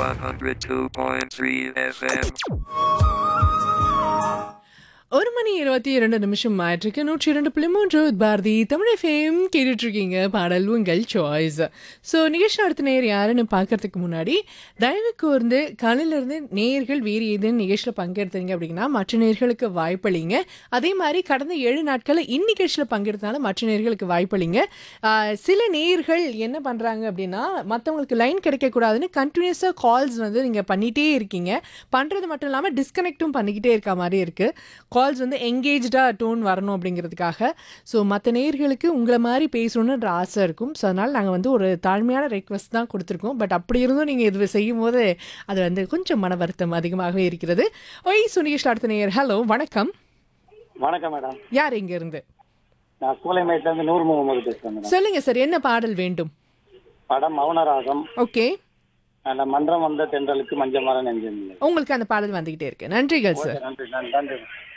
102.3 FM. ஒரு மணி இருபத்தி இரண்டு நிமிஷம் ஆயிட்டிருக்கு நூற்றி இரண்டு புள்ளி மூன்று பாரதி தமிழ் எஃப்எம் கேட்டுட்டு இருக்கீங்க பாடல் உங்கள் சாய்ஸ் ஸோ நிகழ்ச்சி அடுத்த நேர் யாருன்னு பார்க்கறதுக்கு முன்னாடி தயவு கூர்ந்து காலையிலேருந்து நேர்கள் வேறு ஏதேனும் நிகழ்ச்சியில் பங்கெடுத்தீங்க அப்படின்னா மற்ற நேர்களுக்கு வாய்ப்பளிங்க அதே மாதிரி கடந்த ஏழு நாட்களில் இந்நிகழ்ச்சியில் பங்கெடுத்தனால மற்ற நேர்களுக்கு வாய்ப்பளிங்க ஆஹ், சில நேர்கள் என்ன பண்ணுறாங்க அப்படின்னா மற்றவங்களுக்கு லைன் கிடைக்கக்கூடாதுன்னு கண்டினியூஸாக கால்ஸ் வந்து நீங்கள் பண்ணிகிட்டே இருக்கீங்க பண்ணுறது மட்டும் இல்லாமல் டிஸ்கனெக்ட்டும் பண்ணிக்கிட்டே இருக்க மாதிரி இருக்குது கால்ஸ் வந்து எங்கேஜாக டோன் வரணும் அப்படிங்கிறதுக்காக ஸோ மற்ற நேயர்களுக்கு உங்களை மாதிரி பேசணுன்ற ஆசை இருக்கும் ஸோ அதனால் நாங்கள் வந்து ஒரு தாழ்மையான ரெக்வஸ்ட் தான் கொடுத்துருக்கோம் பட் அப்படி இருந்தும் நீங்கள் இது செய்யும் போது அது வந்து கொஞ்சம் மன வருத்தம் அதிகமாகவே இருக்கிறது ஒய் சுனிகேஷ் அடுத்த நேயர் ஹலோ வணக்கம் வணக்கம் மேடம் யார் இருந்து நான் சூளைமேட்ல இருந்து நூறு முகமது பேசுறேன் மேடம் சொல்லுங்க சார் என்ன பாடல் வேண்டும் படம் மௌனராகம் ஓகே அந்த மன்றம் வந்த தென்றலுக்கு மஞ்சள் மரம் நெஞ்சம் உங்களுக்கு அந்த பாடல் வந்துகிட்டே இருக்கு நன்றிகள் சார் நன்றி நன்றி நன்றி